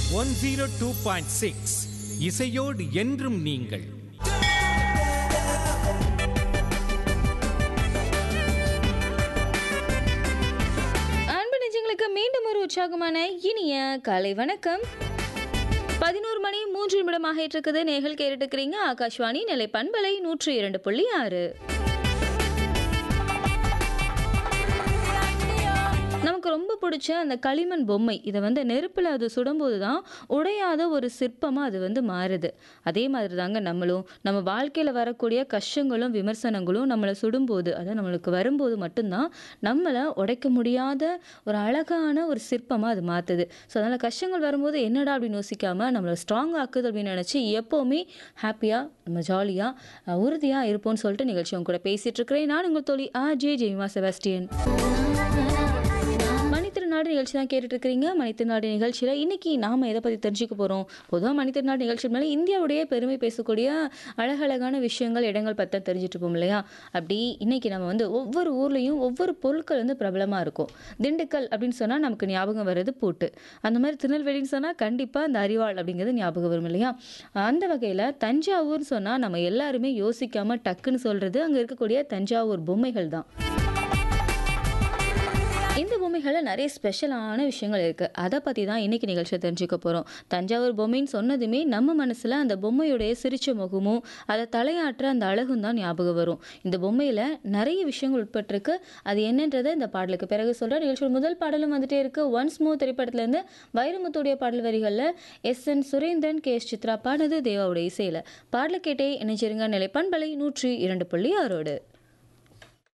one zero two point six இசையோடு என்றும் நீங்கள் அன்பு நெஞ்சங்களுக்கு மீண்டும் ஒரு உற்சாகமான இனிய காலை வணக்கம் பதினோரு மணி மூன்று நிமிடமாக இருக்குது நேர்கள் கேட்டுட்டு இருக்கிறீங்க ஆகாஷ்வாணி நிலை பண்பலை நூற்றி இரண்டு புள்ளி ஆறு நமக்கு ரொம்ப பிடிச்ச அந்த களிமண் பொம்மை இதை வந்து நெருப்பில் அது சுடும்போது தான் உடையாத ஒரு சிற்பமாக அது வந்து மாறுது அதே மாதிரி தாங்க நம்மளும் நம்ம வாழ்க்கையில் வரக்கூடிய கஷ்டங்களும் விமர்சனங்களும் நம்மளை சுடும்போது அதாவது நம்மளுக்கு வரும்போது மட்டும்தான் நம்மளை உடைக்க முடியாத ஒரு அழகான ஒரு சிற்பமாக அது மாற்றுது ஸோ அதனால் கஷ்டங்கள் வரும்போது என்னடா அப்படின்னு யோசிக்காமல் நம்மளை ஸ்ட்ராங் ஆக்குது அப்படின்னு நினச்சி எப்போவுமே ஹாப்பியாக நம்ம ஜாலியாக உறுதியாக இருப்போம்னு சொல்லிட்டு நிகழ்ச்சி உங்க கூட பேசிகிட்டு இருக்கிறேன் நான் உங்கள் தோழி ஆ ஜே ஜெய்மா செபாஸ்டியன் மணித்திருநாடு நிகழ்ச்சி தான் கேட்டுட்டு இருக்கிறீங்க மணித்திருநாடு நிகழ்ச்சியில் இன்னைக்கு நாம் எதை பற்றி தெரிஞ்சுக்க போகிறோம் பொதுவாக மணித்திருநாடு நிகழ்ச்சி மேலே இந்தியாவுடைய பெருமை பேசக்கூடிய அழகழகான விஷயங்கள் இடங்கள் பற்றி தான் தெரிஞ்சுட்டு இருப்போம் இல்லையா அப்படி இன்னைக்கு நம்ம வந்து ஒவ்வொரு ஊர்லேயும் ஒவ்வொரு பொருட்கள் வந்து பிரபலமாக இருக்கும் திண்டுக்கல் அப்படின்னு சொன்னால் நமக்கு ஞாபகம் வர்றது பூட்டு அந்த மாதிரி திருநெல்வேலின்னு சொன்னால் கண்டிப்பாக அந்த அரிவாள் அப்படிங்கிறது ஞாபகம் வரும் இல்லையா அந்த வகையில் தஞ்சாவூர்னு சொன்னால் நம்ம எல்லாருமே யோசிக்காமல் டக்குன்னு சொல்கிறது அங்கே இருக்கக்கூடிய தஞ்சாவூர் பொம்மைகள் தான் இந்த பொம்மைகளில் நிறைய ஸ்பெஷலான விஷயங்கள் இருக்குது அதை பற்றி தான் இன்றைக்கி நிகழ்ச்சியை தெரிஞ்சுக்க போகிறோம் தஞ்சாவூர் பொம்மைன்னு சொன்னதுமே நம்ம மனசில் அந்த பொம்மையுடைய சிரிச்ச முகமும் அதை தலையாட்டுற அந்த அழகும் தான் ஞாபகம் வரும் இந்த பொம்மையில் நிறைய விஷயங்கள் உட்பட்டிருக்கு அது என்னன்றதை இந்த பாடலுக்கு பிறகு சொல்கிறேன் நிகழ்ச்சியோட முதல் பாடலும் வந்துட்டே இருக்கு ஒன்ஸ் மோ திரைப்படத்துலேருந்து வைரமுத்துடைய பாடல் வரிகளில் S N Surendran K S Chithra பாடுனது தேவாவுடைய இசையில் பாடலை கேட்டே இணைச்சிருங்க நிலை பண்பலை நூற்றி இரண்டு புள்ளி ஆறோடு